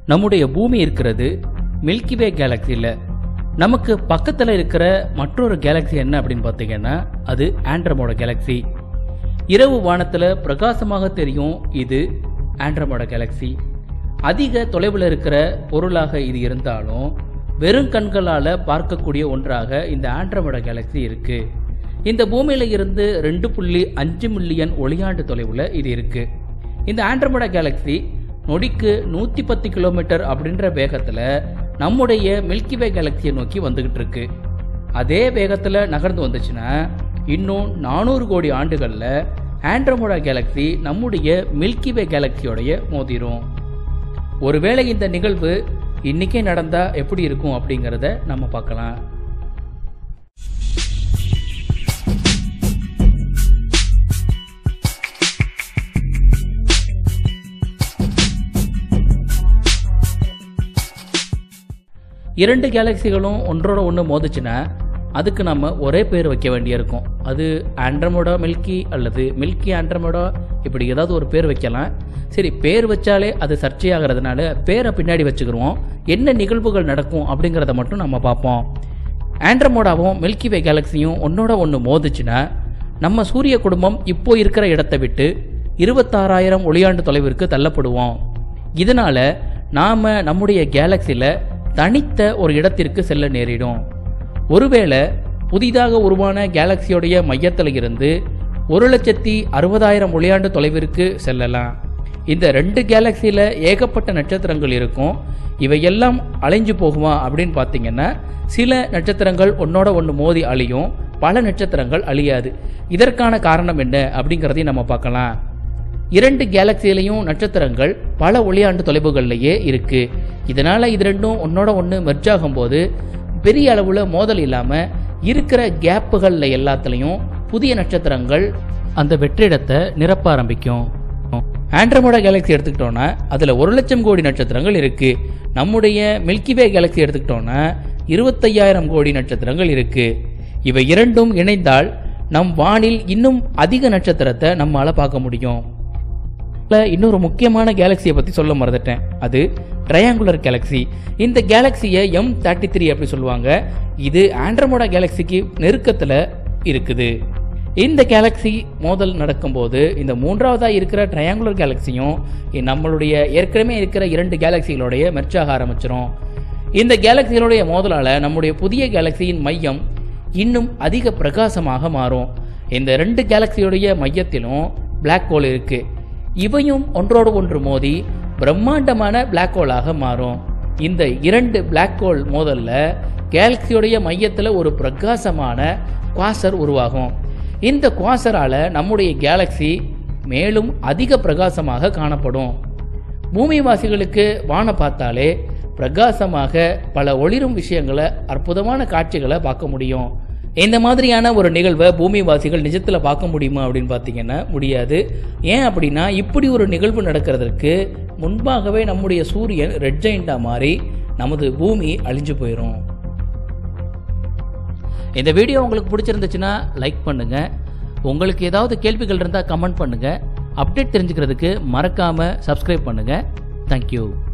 நம்முடைய பூமி இருக்கிறது மில்கி வே கேலக்சியில் நமக்கு பக்கத்தில் இருக்கிற மற்றொரு கேலக்சி என்ன அப்படின்னு பார்த்தீங்கன்னா அது ஆண்ட்ரமோட கேலக்சி இரவு வானத்தில் பிரகாசமாக தெரியும் இது ஆண்ட்ரமோட கேலக்சி அதிக தொலைவில் இருக்கிற பொருளாக இது இருந்தாலும் வெறும் கண்களால் பார்க்கக்கூடிய ஒன்றாக இந்த ஆண்ட்ரமோட கேலக்சி இருக்கு இந்த பூமியில இருந்து ரெண்டு புள்ளி அஞ்சு மில்லியன் ஒளியாண்டு தொலைவில் இது இருக்கு இந்த ஆண்ட்ரமோட கேலக்சி நொடிக்கு நூற்றி பத்து கிலோமீட்டர் அப்படின்ற வேகத்தில் நம்முடைய மில்கி வே கேலக்சியை நோக்கி வந்துகிட்டு இருக்கு அதே வேகத்தில் நகர்ந்து வந்துச்சுன்னா இன்னும் நானூறு கோடி ஆண்டுகளில் ஆண்ட்ரமோடா கேலக்சி நம்முடைய மில்கி வே கேலக்சியோடைய மோதிரும் ஒருவேளை இந்த நிகழ்வு இன்னைக்கே நடந்தா எப்படி இருக்கும் அப்படிங்கிறத நம்ம பார்க்கலாம் இரண்டு கேலக்சிகளும் ஒன்றோட ஒன்று மோதுச்சுன்னா அதுக்கு நம்ம ஒரே பேர் வைக்க வேண்டியிருக்கும் அது ஆண்ட்ரமோடா மில்கி அல்லது மில்கி ஆண்ட்ரமோடா இப்படி ஏதாவது ஒரு பேர் வைக்கலாம் சரி பேர் வச்சாலே அது சர்ச்சையாகிறதுனால பேரை பின்னாடி வச்சுக்கிருவோம் என்ன நிகழ்வுகள் நடக்கும் அப்படிங்கிறத மட்டும் நம்ம பார்ப்போம் ஆண்ட்ரமோடாவும் மில்கி வே கேலக்சியும் ஒன்னோட ஒன்று மோதுச்சுன்னா நம்ம சூரிய குடும்பம் இப்போ இருக்கிற இடத்தை விட்டு இருபத்தாறாயிரம் ஒளியாண்டு தொலைவிற்கு தள்ளப்படுவோம் இதனால நாம நம்முடைய கேலக்சியில் தனித்த ஒரு இடத்திற்கு செல்ல நேரிடும் ஒருவேளை புதிதாக உருவான கேலக்சியோடைய மையத்தில் இருந்து ஒரு லட்சத்தி அறுபதாயிரம் ஒளியாண்டு தொலைவிற்கு செல்லலாம் இந்த ரெண்டு கேலக்சியில் ஏகப்பட்ட நட்சத்திரங்கள் இருக்கும் இவையெல்லாம் அலைஞ்சு போகுமா அப்படின்னு பார்த்தீங்கன்னா சில நட்சத்திரங்கள் ஒன்னோட ஒன்று மோதி அழியும் பல நட்சத்திரங்கள் அழியாது இதற்கான காரணம் என்ன அப்படிங்கிறதையும் நம்ம பார்க்கலாம் இரண்டு கேலக்சியிலையும் நட்சத்திரங்கள் பல ஒளியாண்டு தொலைவுகள்லையே இருக்கு இதனால இது ரெண்டும் ஒன்னோட ஒன்று மெர்ஜ் ஆகும்போது பெரிய அளவில் மோதல் இல்லாமல் இருக்கிற கேப்புகளில் எல்லாத்துலேயும் புதிய நட்சத்திரங்கள் அந்த வெற்றிடத்தை நிரப்ப ஆரம்பிக்கும் ஆண்ட்ரமோடா கேலக்சி எடுத்துக்கிட்டோன்னா அதில் ஒரு லட்சம் கோடி நட்சத்திரங்கள் இருக்கு நம்முடைய மில்கி வே கேலக்சி எடுத்துக்கிட்டோன்னா இருபத்தையாயிரம் கோடி நட்சத்திரங்கள் இருக்கு இவை இரண்டும் இணைந்தால் நம் வானில் இன்னும் அதிக நட்சத்திரத்தை நம்மால் பார்க்க முடியும் இதில் இன்னொரு முக்கியமான கேலக்சியை பற்றி சொல்ல மறந்துட்டேன் அது ட்ரையாங்குலர் கேலக்சி இந்த கேலக்சியை எம் தேர்ட்டி த்ரீ அப்படி சொல்லுவாங்க இது ஆண்ட்ரமோடா கேலக்சிக்கு நெருக்கத்தில் இருக்குது இந்த கேலக்சி மோதல் நடக்கும்போது இந்த மூன்றாவதாக இருக்கிற ட்ரையாங்குலர் கேலக்சியும் நம்மளுடைய ஏற்கனவே இருக்கிற இரண்டு கேலக்சிகளுடைய மெர்ச்சாக ஆரம்பிச்சிரும் இந்த கேலக்சிகளுடைய மோதலால் நம்முடைய புதிய கேலக்சியின் மையம் இன்னும் அதிக பிரகாசமாக மாறும் இந்த ரெண்டு கேலக்சியுடைய மையத்திலும் பிளாக் ஹோல் இருக்கு இவையும் ஒன்றோடு ஒன்று மோதி பிரம்மாண்டமான பிளாக் ஹோலாக மாறும் இந்த இரண்டு பிளாக் ஹோல் மோதல்ல கேலக்சியுடைய மையத்தில் ஒரு பிரகாசமான குவாசர் உருவாகும் இந்த குவாசரால நம்முடைய கேலக்சி மேலும் அதிக பிரகாசமாக காணப்படும் பூமிவாசிகளுக்கு வானம் பார்த்தாலே பிரகாசமாக பல ஒளிரும் விஷயங்களை அற்புதமான காட்சிகளை பார்க்க முடியும் இந்த மாதிரியான ஒரு நிகழ்வை பூமிவாசிகள் நிஜத்தில் பார்க்க முடியுமா அப்படின்னு பார்த்தீங்கன்னா முடியாது ஏன் அப்படின்னா இப்படி ஒரு நிகழ்வு நடக்கிறதுக்கு முன்பாகவே நம்முடைய சூரியன் ரெட் ஜெயிண்டாக மாறி நமது பூமி அழிஞ்சு போயிடும் இந்த வீடியோ உங்களுக்கு பிடிச்சிருந்துச்சுன்னா லைக் பண்ணுங்க உங்களுக்கு ஏதாவது கேள்விகள் இருந்தால் கமெண்ட் பண்ணுங்க அப்டேட் தெரிஞ்சுக்கிறதுக்கு மறக்காம சப்ஸ்கிரைப் பண்ணுங்க தேங்க்யூ